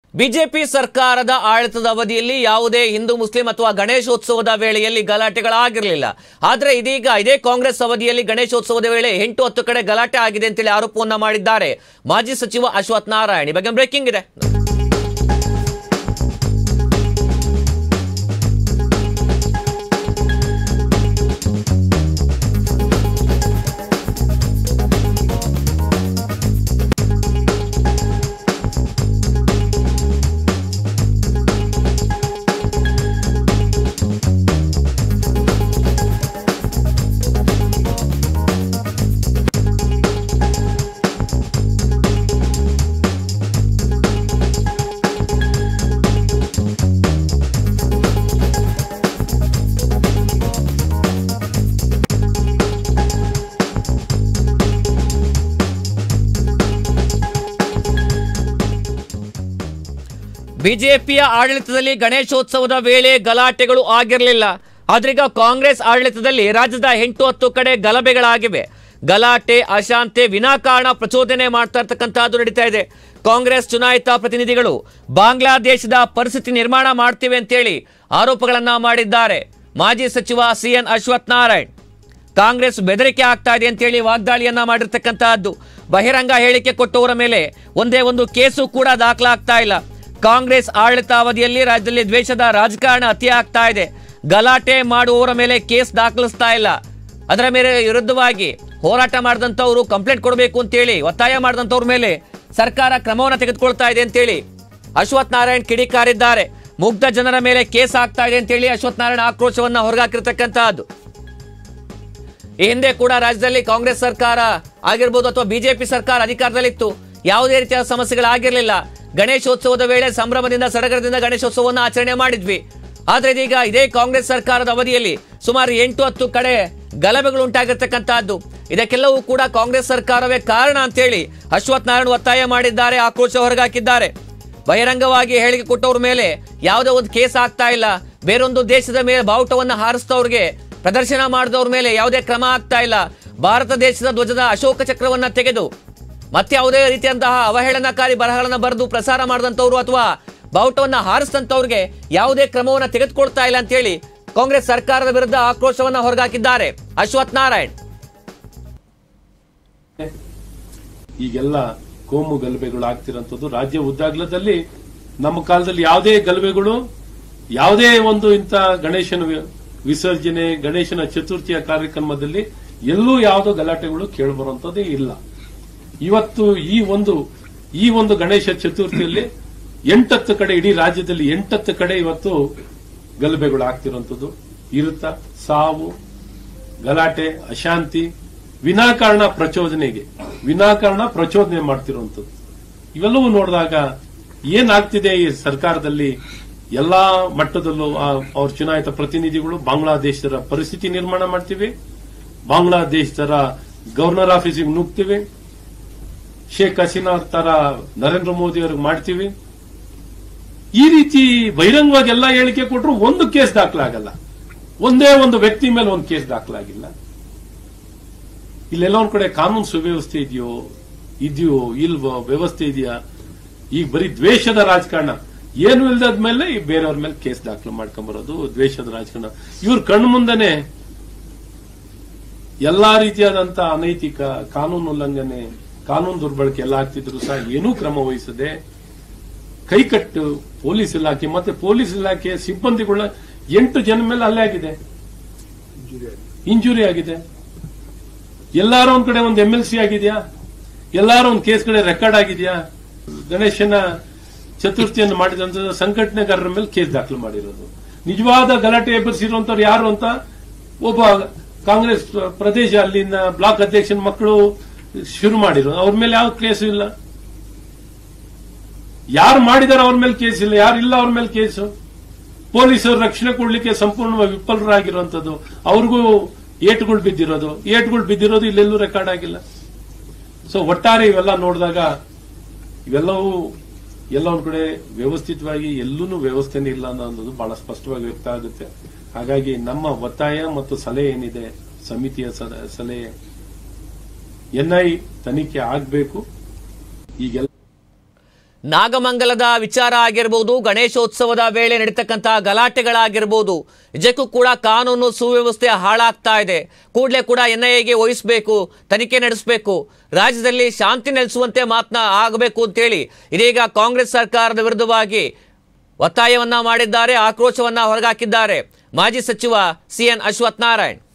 BJP ಸರ್ಕಾರದ ಆಡಳಿತದ ಅವಧಿಯಲ್ಲಿ ಯಾವುದೇ ಹಿಂದೂ ಮುಸ್ಲಿಂ ಅಥವಾ ಗಣೇಶೋತ್ಸವದ ವೇಳೆಯಲ್ಲಿ ಗಲಾಟೆಗಳಾಗಿರಲಿಲ್ಲ ಆದರೆ ಇದೀಗ ಇದೇ ಕಾಂಗ್ರೆಸ್ ಅವಧಿಯಲ್ಲಿ ಗಣೇಶೋತ್ಸವದ ವೇಳೆ ಎಂಟು ಹತ್ತು ಕಡೆ ಗಲಾಟೆ ಆಗಿದೆ ಅಂತೇಳಿ ಆರೋಪವನ್ನ ಮಾಡಿದ್ದಾರೆ ಮಾಜಿ ಸಚಿವ ಅಶ್ವಥ್ ನಾರಾಯಣ್ ಈ ಬಗ್ಗೆ ಬ್ರೇಕಿಂಗ್ ಇದೆ ಬಿಜೆಪಿಯ ಆಡಳಿತದಲ್ಲಿ ಗಣೇಶೋತ್ಸವದ ವೇಳೆ ಗಲಾಟೆಗಳು ಆಗಿರಲಿಲ್ಲ ಆದ್ರೀಗ ಕಾಂಗ್ರೆಸ್ ಆಡಳಿತದಲ್ಲಿ ರಾಜ್ಯದ ಎಂಟು ಹತ್ತು ಕಡೆ ಗಲಭೆಗಳಾಗಿವೆ ಗಲಾಟೆ ಅಶಾಂತಿ ವಿನಾಕಾರಣ ಪ್ರಚೋದನೆ ಮಾಡ್ತಾ ಇರ್ತಕ್ಕಂಥದ್ದು ನಡೀತಾ ಇದೆ ಕಾಂಗ್ರೆಸ್ ಚುನಾಯಿತ ಪ್ರತಿನಿಧಿಗಳು ಬಾಂಗ್ಲಾದೇಶದ ಪರಿಸ್ಥಿತಿ ನಿರ್ಮಾಣ ಮಾಡ್ತೀವಿ ಅಂತೇಳಿ ಆರೋಪಗಳನ್ನ ಮಾಡಿದ್ದಾರೆ ಮಾಜಿ ಸಚಿವ ಸಿ ಎನ್ ಅಶ್ವಥ್ ನಾರಾಯಣ್ ಕಾಂಗ್ರೆಸ್ ಬೆದರಿಕೆ ಆಗ್ತಾ ಇದೆ ಅಂತೇಳಿ ವಾಗ್ದಾಳಿಯನ್ನ ಮಾಡಿರ್ತಕ್ಕಂತಹದ್ದು ಬಹಿರಂಗ ಹೇಳಿಕೆ ಕೊಟ್ಟವರ ಮೇಲೆ ಒಂದೇ ಒಂದು ಕೇಸು ಕೂಡ ದಾಖಲಾಗ್ತಾ ಇಲ್ಲ ಕಾಂಗ್ರೆಸ್ ಆಡಳಿತ ಅವಧಿಯಲ್ಲಿ ರಾಜ್ಯದಲ್ಲಿ ದ್ವೇಷದ ರಾಜಕಾರಣ ಅತಿ ಆಗ್ತಾ ಇದೆ ಗಲಾಟೆ ಮಾಡುವವರ ಮೇಲೆ ಕೇಸ್ ದಾಖಲಿಸ್ತಾ ಇಲ್ಲ ಅದರ ಮೇಲೆ ವಿರುದ್ಧವಾಗಿ ಹೋರಾಟ ಮಾಡಿದಂಥವ್ರು ಕಂಪ್ಲೇಂಟ್ ಕೊಡಬೇಕು ಅಂತೇಳಿ ಒತ್ತಾಯ ಮಾಡಿದಂಥವ್ರ ಮೇಲೆ ಸರ್ಕಾರ ಕ್ರಮವನ್ನು ತೆಗೆದುಕೊಳ್ತಾ ಇದೆ ಅಂತೇಳಿ ಅಶ್ವಥ್ ನಾರಾಯಣ್ ಕಿಡಿಕಾರಿದ್ದಾರೆ ಮುಗ್ಧ ಜನರ ಮೇಲೆ ಕೇಸ್ ಆಗ್ತಾ ಇದೆ ಅಂತೇಳಿ ಅಶ್ವಥ್ ನಾರಾಯಣ್ ಆಕ್ರೋಶವನ್ನ ಹೊರಗಾಕಿರ್ತಕ್ಕಂತಹದ್ದು ಈ ಹಿಂದೆ ಕೂಡ ರಾಜ್ಯದಲ್ಲಿ ಕಾಂಗ್ರೆಸ್ ಸರ್ಕಾರ ಆಗಿರ್ಬೋದು ಅಥವಾ ಬಿಜೆಪಿ ಸರ್ಕಾರ ಅಧಿಕಾರದಲ್ಲಿತ್ತು ಯಾವುದೇ ರೀತಿಯ ಸಮಸ್ಯೆಗಳಾಗಿರ್ಲಿಲ್ಲ ಗಣೇಶೋತ್ಸವದ ವೇಳೆ ಸಂಭ್ರಮದಿಂದ ಸಡಗರದಿಂದ ಗಣೇಶೋತ್ಸವವನ್ನು ಆಚರಣೆ ಮಾಡಿದ್ವಿ ಆದ್ರೆ ಇದೀಗ ಇದೇ ಕಾಂಗ್ರೆಸ್ ಸರ್ಕಾರದ ಅವಧಿಯಲ್ಲಿ ಸುಮಾರು ಎಂಟು ಹತ್ತು ಕಡೆ ಗಲಭೆಗಳು ಉಂಟಾಗಿರ್ತಕ್ಕಂತಹದ್ದು ಇದಕ್ಕೆಲ್ಲವೂ ಕೂಡ ಕಾಂಗ್ರೆಸ್ ಸರ್ಕಾರವೇ ಕಾರಣ ಅಂತೇಳಿ ಅಶ್ವಥ್ ನಾರಾಯಣ್ ಒತ್ತಾಯ ಮಾಡಿದ್ದಾರೆ ಆಕ್ರೋಶ ಹೊರಗಾಕಿದ್ದಾರೆ ಬಹಿರಂಗವಾಗಿ ಹೇಳಿಕೆ ಕೊಟ್ಟವ್ರ ಮೇಲೆ ಯಾವುದೇ ಒಂದು ಕೇಸ್ ಆಗ್ತಾ ಇಲ್ಲ ಬೇರೊಂದು ದೇಶದ ಮೇಲೆ ಬಾವುಟವನ್ನು ಹಾರಿಸಿದವ್ರಿಗೆ ಪ್ರದರ್ಶನ ಮಾಡಿದವ್ರ ಮೇಲೆ ಯಾವುದೇ ಕ್ರಮ ಆಗ್ತಾ ಇಲ್ಲ ಭಾರತ ದೇಶದ ಧ್ವಜದ ಅಶೋಕ ಚಕ್ರವನ್ನ ತೆಗೆದು ಮತ್ತೆ ಯಾವುದೇ ರೀತಿಯಂತಹ ಅವಹೇಳನಕಾರಿ ಬರಹಗಳನ್ನ ಬರೆದು ಪ್ರಸಾರ ಮಾಡಿದಂಥವ್ರು ಅಥವಾ ಬಾವುಟವನ್ನ ಹಾರಿಸಿದಂಥವ್ರಿಗೆ ಯಾವುದೇ ಕ್ರಮವನ್ನ ತೆಗೆದುಕೊಳ್ತಾ ಇಲ್ಲ ಅಂತೇಳಿ ಕಾಂಗ್ರೆಸ್ ಸರ್ಕಾರದ ವಿರುದ್ಧ ಆಕ್ರೋಶವನ್ನ ಹೊರಗಾಕಿದ್ದಾರೆ ಅಶ್ವಥ್ ನಾರಾಯಣ್ ಈಗೆಲ್ಲ ಕೋಮು ಗಲಭೆಗಳು ಆಗ್ತಿರೋಂಥದ್ದು ರಾಜ್ಯ ಉದ್ದಾಗ್ಲದಲ್ಲಿ ನಮ್ಮ ಕಾಲದಲ್ಲಿ ಯಾವುದೇ ಗಲಭೆಗಳು ಯಾವುದೇ ಒಂದು ಇಂಥ ಗಣೇಶನ ವಿ- ವಿಸರ್ಜನೆ ಗಣೇಶನ ಚತುರ್ಥಿಯ ಕಾರ್ಯಕ್ರಮದಲ್ಲಿ ಎಲ್ಲೂ ಯಾವುದೋ ಗಲಾಟೆಗಳು ಕೇಳಿಬರುವಂತದ್ದೇ ಇಲ್ಲ ಇವತ್ತು ಈ ಒಂದು ಈ ಒಂದು ಗಣೇಶ ಚತುರ್ಥಿಯಲ್ಲಿ ಎಂಟತ್ತು ಕಡೆ ಇಡೀ ರಾಜ್ಯದಲ್ಲಿ ಎಂಟತ್ತು ಕಡೆ ಇವತ್ತು ಗಲಭೆಗಳು ಆಗ್ತಿರುವಂತದ್ದು ಇರುತ್ತಾ ಸಾವು ಗಲಾಟೆ ಅಶಾಂತಿ ವಿನಾಕಾರಣ ಪ್ರಚೋದನೆಗೆ ವಿನಾಕಾರಣ ಪ್ರಚೋದನೆ ಮಾಡ್ತಿರುವಂತದ್ದು ಇವೆಲ್ಲವೂ ನೋಡಿದಾಗ ಏನಾಗ್ತಿದೆ ಈ ಸರ್ಕಾರದಲ್ಲಿ ಎಲ್ಲಾ ಮಟ್ಟದಲ್ಲೂ ಆ- ಅವ್ರ ಚುನಾಯಿತ ಪ್ರತಿನಿಧಿಗಳು ಬಾಂಗ್ಲಾದೇಶದ ಪರಿಸ್ಥಿತಿ ನಿರ್ಮಾಣ ಮಾಡ್ತೀವಿ ಬಾಂಗ್ಲಾದೇಶದ ಗವರ್ನರ್ ಆಫೀಸಿಗೆ ನುಗ್ತೀವಿ ಶೇಖ್ ಹಸೀನಾ ಅವ್ರ ತರ ನರೇಂದ್ರ ಮೋದಿ ಅವ್ರಿಗೆ ಮಾಡ್ತೀವಿ ಈ ರೀತಿ ಬಹಿರಂಗವಾಗಿ ಎಲ್ಲ ಹೇಳಿಕೆ ಕೊಟ್ಟರು ಒಂದು ಕೇಸ್ ದಾಖಲಾಗಲ್ಲ ಒಂದೇ ಒಂದು ವ್ಯಕ್ತಿ ಮೇಲೆ ಒಂದು ಕೇಸ್ ದಾಖಲಾಗಿಲ್ಲ ಇಲ್ಲೆಲ್ಲ ಒಂದ್ ಕಡೆ ಕಾನೂನು ಸುವ್ಯವಸ್ಥೆ ಇದೆಯೋ ಇದೆಯೋ ಇಲ್ವೋ ವ್ಯವಸ್ಥೆ ಇದೆಯಾ ಈಗ ಬರೀ ದ್ವೇಷದ ರಾಜಕಾರಣ ಏನು ಇಲ್ದಾದ್ಮೇಲೆ ಈ ಬೇರೆಯವ್ರ ಮೇಲೆ ಕೇಸ್ ದಾಖಲು ಮಾಡ್ಕೊಂಬರೋದು ದ್ವೇಷದ ರಾಜಕಾರಣ ಇವ್ರ ಕಣ್ಣು ಮುಂದೆನೆ ಎಲ್ಲಾ ರೀತಿಯಾದಂತ ಅನೈತಿಕ ಕಾನೂನು ಉಲ್ಲಂಘನೆ ಕಾನೂನು ದುರ್ಬಳಕೆ ಎಲ್ಲ ಆಗ್ತಿದ್ರು ಸಹ ಏನೂ ಕ್ರಮ ವಹಿಸದೆ ಕೈಕಟ್ಟು ಪೊಲೀಸ್ ಇಲಾಖೆ ಮತ್ತೆ ಪೊಲೀಸ್ ಇಲಾಖೆ ಸಿಬ್ಬಂದಿಗಳ ಎಂಟು ಜನ ಮೇಲೆ ಹಲ್ಲೆ ಆಗಿದೆ ಇಂಜುರಿ ಆಗಿದೆ ಎಲ್ಲಾರು ಒಂದ್ ಕಡೆ ಒಂದು ಎಂ ಎಲ್ ಸಿ ಆಗಿದೆಯಾ ಎಲ್ಲಾರು ಒಂದ್ ಕೇಸ್ ಕಡೆ ರೆಕಾರ್ಡ್ ಆಗಿದೆಯಾ ಗಣೇಶನ ಚತುರ್ಥಿಯನ್ನು ಮಾಡಿದಂತ ಸಂಘಟನೆಗಾರರ ಮೇಲೆ ಕೇಸ್ ದಾಖಲು ಮಾಡಿರೋದು ನಿಜವಾದ ಗಲಾಟೆ ಎಬ್ಬರಿಸಿರುವಂತವ್ರು ಯಾರು ಅಂತ ಒಬ್ಬ ಕಾಂಗ್ರೆಸ್ ಪ್ರದೇಶ ಅಲ್ಲಿನ ಬ್ಲಾಕ್ ಅಧ್ಯಕ್ಷನ ಮಕ್ಕಳು ಶುರು ಮಾಡಿರೋದು ಅವ್ರ ಮೇಲೆ ಯಾವ ಕೇಸು ಇಲ್ಲ ಯಾರು ಮಾಡಿದಾರೆ ಅವ್ರ ಮೇಲೆ ಕೇಸ್ ಇಲ್ಲ ಯಾರು ಇಲ್ಲ ಅವ್ರ ಮೇಲೆ ಕೇಸು ಪೊಲೀಸರು ರಕ್ಷಣೆ ಕೊಡ್ಲಿಕ್ಕೆ ಸಂಪೂರ್ಣವಾಗಿ ವಿಫಲರಾಗಿರುವಂತದ್ದು ಅವ್ರಿಗೂ ಏಟುಗಳು ಬಿದ್ದಿರೋದು ಏಟುಗಳು ಬಿದ್ದಿರೋದು ಇಲ್ಲೆಲ್ಲೂ ರೆಕಾರ್ಡ್ ಆಗಿಲ್ಲ ಸೊ ಒಟ್ಟಾರೆ ಇವೆಲ್ಲ ನೋಡಿದಾಗ ಇವೆಲ್ಲವೂ ಎಲ್ಲ ಒಂದ್ ಕಡೆ ವ್ಯವಸ್ಥಿತವಾಗಿ ಎಲ್ಲೂ ವ್ಯವಸ್ಥೆನೇ ಇಲ್ಲ ಅನ್ನೋದು ಬಹಳ ಸ್ಪಷ್ಟವಾಗಿ ವ್ಯಕ್ತ ಆಗುತ್ತೆ ಹಾಗಾಗಿ ನಮ್ಮ ಒತ್ತಾಯ ಮತ್ತು ಸಲಹೆ ಏನಿದೆ ಸಮಿತಿಯ ಸ- ಸಲಹೆ ಎನ್ಐ ತನಿಖೆ ಆಗಬೇಕು ಈಗೆಲ್ಲ ನಾಗಮಂಗಲದ ವಿಚಾರ ಆಗಿರ್ಬೋದು ಗಣೇಶೋತ್ಸವದ ವೇಳೆ ನಡೀತಕ್ಕಂತಹ ಗಲಾಟೆಗಳಾಗಿರ್ಬೋದು ನಿಜಕ್ಕೂ ಕೂಡ ಕಾನೂನು ಸುವ್ಯವಸ್ಥೆ ಹಾಳಾಗ್ತಾ ಇದೆ ಕೂಡಲೇ ಕೂಡ ಎನ್ ಐ ಎಗೆ ವಹಿಸಬೇಕು ತನಿಖೆ ನಡೆಸಬೇಕು ರಾಜ್ಯದಲ್ಲಿ ಶಾಂತಿ ನೆಲೆಸುವಂತೆ ಮಾತನಾ ಆಗಬೇಕು ಅಂತೇಳಿ ಇದೀಗ ಕಾಂಗ್ರೆಸ್ ಸರ್ಕಾರದ ವಿರುದ್ಧವಾಗಿ ಒತ್ತಾಯವನ್ನ ಮಾಡಿದ್ದಾರೆ ಆಕ್ರೋಶವನ್ನ ಹೊರಗಾಕಿದ್ದಾರೆ ಮಾಜಿ ಸಚಿವ ಸಿ ಎನ್ ಅಶ್ವಥ್ ನಾರಾಯಣ್